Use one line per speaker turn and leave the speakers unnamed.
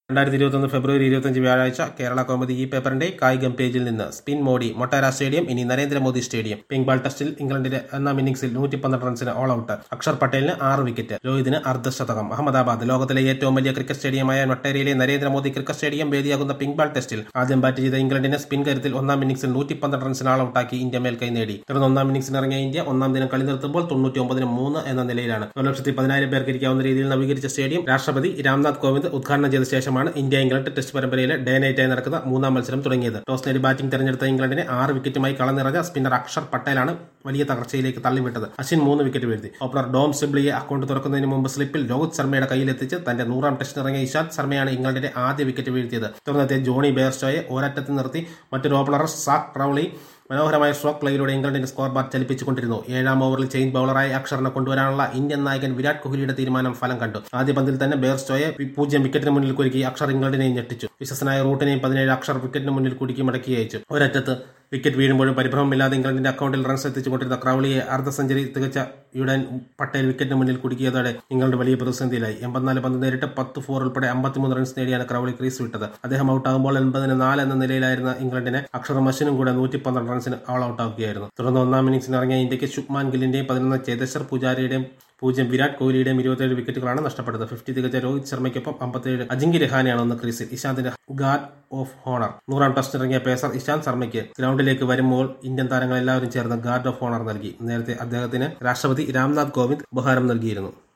രണ്ടായിരത്തി ഇരുപത്തൊന്ന് ഫെബ്രുവരി ഇരുപത്തഞ്ച് വ്യാഴാഴ്ച കേരള കോമഡി ഈ പേപ്പറിന്റെ കായികം പേജിൽ നിന്ന് സ്പിൻ മോഡി മൊട്ടേര സ്റ്റേഡിയം ഇനി നരേന്ദ്രമോദി സ്റ്റേഡിയം പിങ്ക് ബാൾ ടെസ്റ്റിൽ ഇംഗ്ലണ്ടിന്റെ ഒന്നാം ഇന്നിംഗ്സിൽ നൂറ്റി പന്ത്രണ്ട് റൺസിന് ഓൾ ഔട്ട് അക്ഷർ പട്ടേലിന് ആറ് വിക്കറ്റ് രോഹിതിന് അർദ്ധശതകം അഹമ്മദാബാദ് ലോകത്തിലെ ഏറ്റവും വലിയ ക്രിക്കറ്റ് സ്റ്റേഡിയമായ മൊട്ടേരയിലെ നരേന്ദ്രമോദി ക്രിക്കറ്റ് സ്റ്റേഡിയം വേദിയാകുന്ന പിങ്ക് ബാൾ ടെസ്റ്റിൽ ആദ്യം ബാറ്റ് ചെയ്ത ഇംഗ്ലണ്ടിനെ സ്പിൻ കരുത്തിൽ ഒന്നാം ഇന്നിംഗ്സിൽ നൂറ്റി പന്ത്രണ്ട് റൺസിന് ഓൾ ഔട്ടാക്കി ഇന്ത്യ മേൽക്കൈ നേടി തുടർന്ന് ഒന്നാം ഇന്നിംഗ്സിന് ഇറങ്ങിയ ഇന്ത്യ ഒന്നാം ദിനം കളി നിർത്തുമ്പോൾ തൊണ്ണൂറ്റി ഒമ്പതിന് മൂന്ന് എന്ന നിലയിലാണ് ഒരു ലക്ഷത്തി പതിനായിരം പേർക്ക് ഇരിക്കാവുന്ന രീതിയിൽ നവീകരിച്ച സ്റ്റേഡിയം രാഷ്ട്രപതി രാംനാഥ് കോവിന്ദ് ഉദ്ഘാടനം ചെയ്ത ശേഷമാണ് ഇന്ത്യ ഇംഗ്ലണ്ട് ടെസ്റ്റ് പരമ്പരയിലെ ഡേ നൈറ്റായി നടക്കുന്ന മൂന്നാം മത്സരം തുടങ്ങിയത് ടോസ് നേടി ബാറ്റിംഗ് തെരഞ്ഞെടുത്ത ഇംഗ്ലണ്ടിനെ ആറ് വിക്കറ്റുമായി കളനിറഞ്ഞ സ്പിന്നർ അക്ഷർ പട്ടേലാണ് വലിയ തകർച്ചയിലേക്ക് തള്ളിവിട്ടത് അശ്വിൻ മൂന്ന് വിക്കറ്റ് വീഴ്ത്തി ഓപ്പണർ ഡോം സിബ്ലിയെ അക്കൗണ്ട് തുറക്കുന്നതിന് മുമ്പ് സ്ലിപ്പിൽ രോഹിത് ശർമ്മയുടെ കയ്യിലെത്തിച്ച് തന്റെ നൂറാം ടെസ്റ്റിനിറങ്ങിയ ഇഷാന്ത് ശർമ്മയാണ് ഇംഗ്ലണ്ടിന്റെ ആദ്യ വിക്കറ്റ് വീഴ്ത്തിയത് തുടർന്ന് ജോണി ബെയർസ്റ്റോയെ ഒരറ്റത്ത് നിർത്തി മറ്റൊരു ഓപ്പണർ സാക് ക്രൌളി മനോഹരമായ സ്ട്രോക്ക് പ്ലേയിലൂടെ ഇംഗ്ലണ്ടിന്റെ സ്കോർ ബാർ ചലിപ്പിച്ചുകൊണ്ടിരുന്നു ഏഴാം ഓവറിൽ ചേഞ്ച് ബൌളറായി അക്ഷറിനെ കൊണ്ടുവരാനുള്ള ഇന്ത്യൻ നായകൻ വിരാട് കോഹ്ലിയുടെ തീരുമാനം ഫലം കണ്ടു ആദ്യ പന്തിൽ തന്നെ ബെയർസ്റ്റോയെ പൂജ്യം വിക്കറ്റിന് മുന്നിൽ കുരുക്കി അക്ഷർ ഇംഗ്ലണ്ടിനെയും ഞെട്ടിച്ചു വിശ്വസനായ റൂട്ടിനെയും പതിനേഴ് അക്ഷർ വിക്കറ്റിന് മുന്നിൽ കുടുക്കി മടക്കി അയച്ചു ഒരറ്റത്ത് വിക്കറ്റ് വീഴുമ്പോഴും പരിഭ്രമമില്ലാതെ ഇംഗ്ലണ്ടിന്റെ അക്കൗണ്ടിൽ റൺസ് എത്തിച്ചുകൊണ്ടിരുന്ന ക്രൌളിയെ അർദ്ധ സെഞ്ചുറി തികച്ച യുഡൻ പട്ടേൽ വിക്കറ്റിന് മുന്നിൽ കുടുക്കിയതോടെ ഇംഗ്ലണ്ട് വലിയ പ്രതിസന്ധിയിലായി എൺപത്തിനാല് പന്ത് നേരിട്ട് പത്ത് ഫോർ ഉൾപ്പെടെ അമ്പത്തിമൂന്ന് റൺസ് നേടിയാണ് ക്രൌളി ക്രീസ് വിട്ടത് അദ്ദേഹം ഔട്ടാകുമ്പോൾ എൺപതിന് നാല് എന്ന നിലയിലായിരുന്ന ഇംഗ്ലണ്ടിനെ അക്ഷറും അശ്വിനും കൂടെ നൂറ്റി പന്ത്രണ്ട് റൺസിന് ഓൾ ഔട്ടാക്കുകയായിരുന്നു തുടർന്ന് ഒന്നാം ഇന്നിംഗ്സിന് ഇറങ്ങിയ ഇന്ത്യക്ക് ശുഭ്മാൻ ഗില്ലിന്റെയും പതിനൊന്ന് ചേതേശ്വർ പൂജാരയുടെയും പൂജ്യം വിരാട് കോഹ്ലിയുടെയും ഇരുപത്തിയേഴ് വിക്കറ്റുകളാണ് നഷ്ടപ്പെട്ടത് ഫിഫ്റ്റി തികച്ച രോഹിത് ശർമ്മയ്ക്കൊപ്പം അമ്പത്തിയേഴ് അജിങ്കി രഹാനെയാണ് ഒന്ന് ക്രീസിൽ ഇശാന്തിന്റെ ഗാർഡ് ഓഫ് ഹോണർ നൂറാം ടെസ്റ്റ് ഇറങ്ങിയ പേസർ ഇശാന്ത് ശർമ്മയ്ക്ക് ഗ്രൗണ്ടിലേക്ക് വരുമ്പോൾ ഇന്ത്യൻ താരങ്ങൾ എല്ലാവരും ചേർന്ന് ഗാർഡ് ഓഫ് ഹോണർ നൽകി നേരത്തെ അദ്ദേഹത്തിന് രാഷ്ട്രപതി രാംനാഥ് കോവിന്ദ് ഉപഹാരം നൽകിയിരുന്നു